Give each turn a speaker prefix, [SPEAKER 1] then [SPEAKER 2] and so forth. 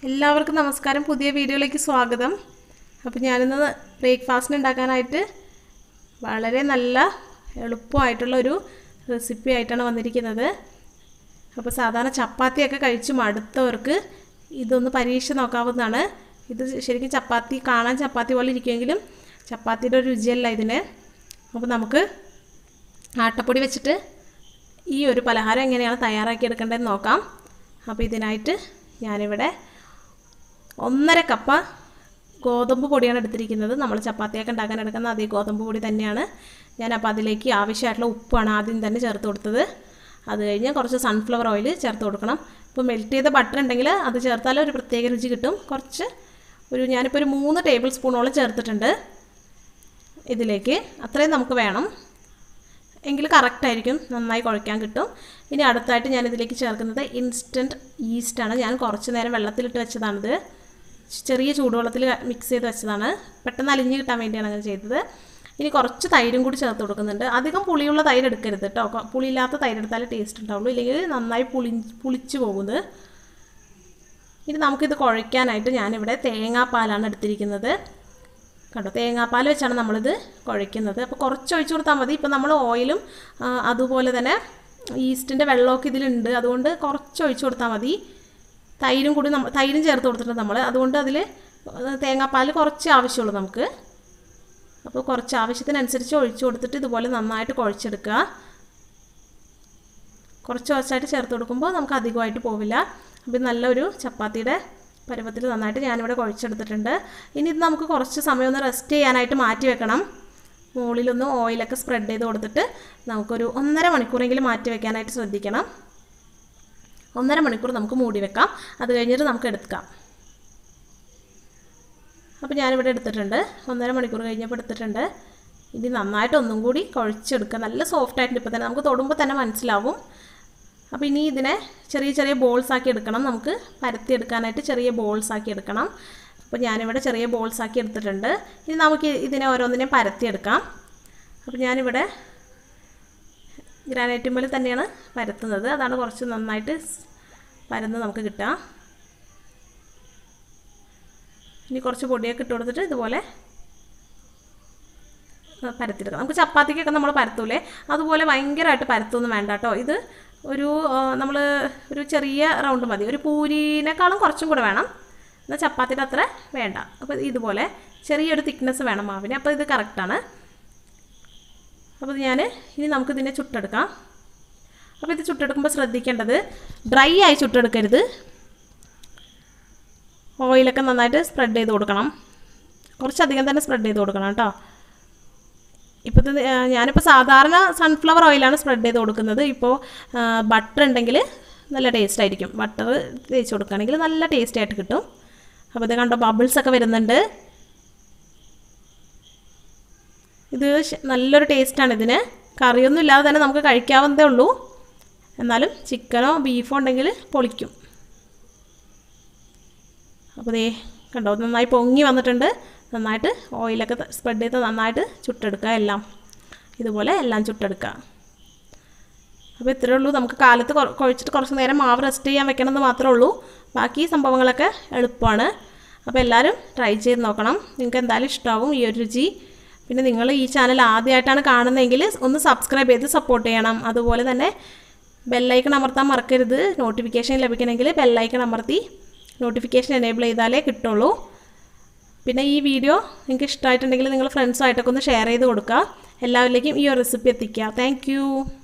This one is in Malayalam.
[SPEAKER 1] എല്ലാവർക്കും നമസ്കാരം പുതിയ വീഡിയോയിലേക്ക് സ്വാഗതം അപ്പോൾ ഞാനിന്ന് ബ്രേക്ക്ഫാസ്റ്റിന് ഉണ്ടാക്കാനായിട്ട് വളരെ നല്ല എളുപ്പമായിട്ടുള്ള ഒരു റെസിപ്പി ആയിട്ടാണ് വന്നിരിക്കുന്നത് അപ്പോൾ സാധാരണ ചപ്പാത്തിയൊക്കെ കഴിച്ച് മടുത്തവർക്ക് ഇതൊന്ന് പരീക്ഷ നോക്കാവുന്നതാണ് ഇത് ശരിക്കും ചപ്പാത്തി കാണാൻ ചപ്പാത്തി പോലെ ഇരിക്കുമെങ്കിലും ചപ്പാത്തിയുടെ ഒരു രുചിയല്ല ഇതിന് അപ്പോൾ നമുക്ക് ആട്ടപ്പൊടി വെച്ചിട്ട് ഈ ഒരു പലഹാരം എങ്ങനെയാണ് തയ്യാറാക്കി എടുക്കേണ്ടതെന്ന് നോക്കാം അപ്പോൾ ഇതിനായിട്ട് ഞാനിവിടെ ഒന്നര കപ്പ ഗോതമ്പ് പൊടിയാണ് എടുത്തിരിക്കുന്നത് നമ്മൾ ചപ്പാത്തിയൊക്കെ ഉണ്ടാക്കാൻ എടുക്കുന്ന അതേ ഗോതമ്പ് പൊടി തന്നെയാണ് ഞാൻ അപ്പോൾ അതിലേക്ക് ആവശ്യമായിട്ടുള്ള ഉപ്പാണ് ആദ്യം തന്നെ ചേർത്ത് കൊടുത്തത് അത് കഴിഞ്ഞ് കുറച്ച് സൺഫ്ലവർ ഓയിൽ ചേർത്ത് കൊടുക്കണം ഇപ്പോൾ മെൽറ്റ് ചെയ്ത ബട്ടർ ഉണ്ടെങ്കിൽ അത് ചേർത്താൽ ഒരു പ്രത്യേക രുചി കിട്ടും കുറച്ച് ഒരു ഞാനിപ്പോൾ ഒരു മൂന്ന് ടേബിൾ സ്പൂണോളം ചേർത്തിട്ടുണ്ട് ഇതിലേക്ക് അത്രയും നമുക്ക് വേണം എങ്കിൽ കറക്റ്റായിരിക്കും നന്നായി കുഴയ്ക്കാൻ കിട്ടും ഇനി അടുത്തായിട്ട് ഞാൻ ഇതിലേക്ക് ചേർക്കുന്നത് ഇൻസ്റ്റൻറ്റ് ഈസ്റ്റാണ് ഞാൻ കുറച്ച് നേരം വെള്ളത്തിലിട്ട് വെച്ചതാണിത് ചെറിയ ചൂടുവെള്ളത്തിൽ മിക്സ് ചെയ്ത് വെച്ചതാണ് പെട്ടെന്ന് അലിഞ്ഞ് കിട്ടാൻ വേണ്ടിയാണ് അങ്ങനെ ചെയ്തത് ഇനി കുറച്ച് തൈരും കൂടി ചേർത്ത് കൊടുക്കുന്നുണ്ട് അധികം പുളിയുള്ള തൈര് എടുക്കരുത് കേട്ടോ കൊ- പുളിയില്ലാത്ത തൈര് എടുത്താലേ ടേസ്റ്റ് ഉണ്ടാവുള്ളൂ ഇല്ലെങ്കിൽ നന്നായി പുളി പുളിച്ച് പോകുന്നത് ഇനി നമുക്കിത് കുഴയ്ക്കാനായിട്ട് ഞാനിവിടെ തേങ്ങാപ്പാലാണ് എടുത്തിരിക്കുന്നത് കണ്ടോ തേങ്ങാപ്പാൽ വെച്ചാണ് നമ്മളിത് കുഴയ്ക്കുന്നത് അപ്പോൾ കുറച്ച് ഒഴിച്ചു കൊടുത്താൽ മതി ഇപ്പോൾ നമ്മൾ ഓയിലും ആ, അതുപോലെ തന്നെ ഈസ്റ്റിൻ്റെ വെള്ളമൊക്കെ ഇതിലുണ്ട് അതുകൊണ്ട് കുറച്ച് ഒഴിച്ചു കൊടുത്താൽ മതി തൈരും കൂടി നമ്മൾ തൈരും ചേർത്ത് കൊടുത്തിട്ടുണ്ട് നമ്മൾ അതുകൊണ്ട് അതിൽ തേങ്ങാപ്പാൽ കുറച്ച് ആവശ്യമുള്ളൂ നമുക്ക് അപ്പോൾ കുറച്ച് ആവശ്യത്തിനനുസരിച്ച് ഒഴിച്ചു കൊടുത്തിട്ട് ഇതുപോലെ നന്നായിട്ട് കുഴച്ചെടുക്കുക കുറച്ച് കുറച്ചായിട്ട് ചേർത്ത് കൊടുക്കുമ്പോൾ നമുക്ക് അധികമായിട്ട് പോവില്ല അപ്പോൾ ഇത് നല്ലൊരു ചപ്പാത്തിയുടെ പരുവത്തിൽ നന്നായിട്ട് ഞാനിവിടെ കുഴച്ചെടുത്തിട്ടുണ്ട് ഇനി ഇത് നമുക്ക് കുറച്ച് സമയം ഒന്ന് റെസ്റ്റ് ചെയ്യാനായിട്ട് മാറ്റി വെക്കണം മുകളിലൊന്ന് ഓയിലൊക്കെ സ്പ്രെഡ് ചെയ്ത് കൊടുത്തിട്ട് നമുക്കൊരു ഒന്നര മണിക്കൂറെങ്കിലും മാറ്റി വെക്കാനായിട്ട് ശ്രദ്ധിക്കണം ഒന്നര മണിക്കൂർ നമുക്ക് മൂടി വെക്കാം അത് കഴിഞ്ഞിട്ട് നമുക്ക് എടുക്കാം അപ്പോൾ ഞാനിവിടെ എടുത്തിട്ടുണ്ട് ഒന്നര മണിക്കൂർ കഴിഞ്ഞപ്പോൾ എടുത്തിട്ടുണ്ട് ഇനി നന്നായിട്ട് ഒന്നും കൂടി കുഴച്ചെടുക്കുക നല്ല സോഫ്റ്റ് ആയിട്ടുണ്ട് ഇപ്പോൾ തന്നെ നമുക്ക് തൊടുമ്പോൾ തന്നെ മനസ്സിലാവും അപ്പോൾ ഇനി ഇതിനെ ചെറിയ ചെറിയ ബോൾസ് ആക്കി എടുക്കണം നമുക്ക് പരത്തി എടുക്കാനായിട്ട് ചെറിയ ബോൾസ് ആക്കി എടുക്കണം അപ്പോൾ ഞാനിവിടെ ചെറിയ ബോൾസ് ആക്കി എടുത്തിട്ടുണ്ട് ഇനി നമുക്ക് ഇതിനെ ഓരോന്നിനെയും പരത്തിയെടുക്കാം അപ്പോൾ ഞാനിവിടെ ഗ്രാനൈറ്റുമ്പിൽ തന്നെയാണ് പരത്തുന്നത് അതാണ് കുറച്ച് നന്നായിട്ട് പരന്ന് നമുക്ക് കിട്ടുക ഇനി കുറച്ച് പൊടിയൊക്കെ ഇട്ട് കൊടുത്തിട്ട് ഇതുപോലെ പരത്തിയെടുക്കാം നമുക്ക് ചപ്പാത്തിക്കൊക്കെ നമ്മൾ പരത്തൂലേ അതുപോലെ ഭയങ്കരമായിട്ട് പരത്തൊന്നും വേണ്ട കേട്ടോ ഇത് ഒരു നമ്മൾ ഒരു ചെറിയ റൗണ്ട് മതി ഒരു പൂരിനേക്കാളും കുറച്ചും കൂടെ വേണം എന്നാൽ ചപ്പാത്തിയുടെ അത്ര വേണ്ട അപ്പോൾ ഇതുപോലെ ചെറിയൊരു തിക്നെസ് വേണം മാവിന് അപ്പോൾ ഇത് കറക്റ്റാണ് അപ്പോൾ ഞാൻ ഇനി നമുക്കിതിനെ ചുട്ടെടുക്കാം അപ്പോൾ ഇത് ചുട്ടെടുക്കുമ്പോൾ ശ്രദ്ധിക്കേണ്ടത് ഡ്രൈ ആയി ചുട്ടെടുക്കരുത് ഓയിലൊക്കെ നന്നായിട്ട് സ്പ്രെഡ് ചെയ്ത് കൊടുക്കണം കുറച്ചധികം തന്നെ സ്പ്രെഡ് ചെയ്ത് കൊടുക്കണം കേട്ടോ ഇപ്പോൾ ഞാനിപ്പോൾ സാധാരണ സൺഫ്ലവർ ഓയിലാണ് സ്പ്രെഡ് ചെയ്ത് കൊടുക്കുന്നത് ഇപ്പോൾ ബട്ടർ ഉണ്ടെങ്കിൽ നല്ല ടേസ്റ്റ് ആയിരിക്കും ബട്ടർ തേച്ച് കൊടുക്കുകയാണെങ്കിൽ നല്ല ടേസ്റ്റ് ആയിട്ട് കിട്ടും അപ്പോൾ ഇത് കണ്ടോ ബബിൾസ് ഒക്കെ വരുന്നുണ്ട് ഇത് ശ- നല്ലൊരു ടേസ്റ്റാണ് ഇതിന് കറിയൊന്നും ഇല്ലാതെ തന്നെ നമുക്ക് കഴിക്കാവുന്നതേ ഉള്ളൂ എന്നാലും ചിക്കനോ ബീഫോ ഉണ്ടെങ്കിൽ പൊളിക്കും അപ്പോൾ ദേ കണ്ടോ നന്നായി പൊങ്ങി വന്നിട്ടുണ്ട് നന്നായിട്ട് ഓയിലൊക്കെ സ്പ്രെഡ് ചെയ്ത് നന്നായിട്ട് ചുട്ടെടുക്കുക എല്ലാം ഇതുപോലെ എല്ലാം ചുട്ടെടുക്കുക അപ്പോൾ ഇത്രയേ ഉള്ളൂ നമുക്ക് കാലത്ത് കൊ- കുഴച്ചിട്ട് കുറച്ച് നേരം മാവ് റെസ്റ്റ് ചെയ്യാൻ വെക്കണമെന്ന് മാത്രമേ ഉള്ളൂ ബാക്കി സംഭവങ്ങളൊക്കെ എളുപ്പമാണ് അപ്പോൾ എല്ലാവരും ട്രൈ ചെയ്ത് നോക്കണം നിങ്ങൾക്ക് എന്തായാലും ഇഷ്ടമാവും ഈ ഒരു രുചി പിന്നെ നിങ്ങൾ ഈ ചാനൽ ആദ്യമായിട്ടാണ് കാണുന്നതെങ്കിൽ ഒന്ന് സബ്സ്ക്രൈബ് ചെയ്ത് സപ്പോർട്ട് ചെയ്യണം അതുപോലെ തന്നെ ബെല്ലൈക്കൺ അമർത്താൻ മറക്കരുത് നോട്ടിഫിക്കേഷൻ ലഭിക്കണമെങ്കിൽ ബെല്ലൈക്കൺ അമർത്തി നോട്ടിഫിക്കേഷൻ എനേബിൾ ചെയ്താലേ കിട്ടുള്ളൂ പിന്നെ ഈ വീഡിയോ നിങ്ങൾക്ക് ഇഷ്ടമായിട്ടുണ്ടെങ്കിൽ നിങ്ങൾ ഫ്രണ്ട്സുമായിട്ടൊക്കെ ഒന്ന് ഷെയർ ചെയ്ത് കൊടുക്കുക എല്ലാവരിലേക്കും ഈ ഒരു റെസിപ്പി എത്തിക്കുക താങ്ക്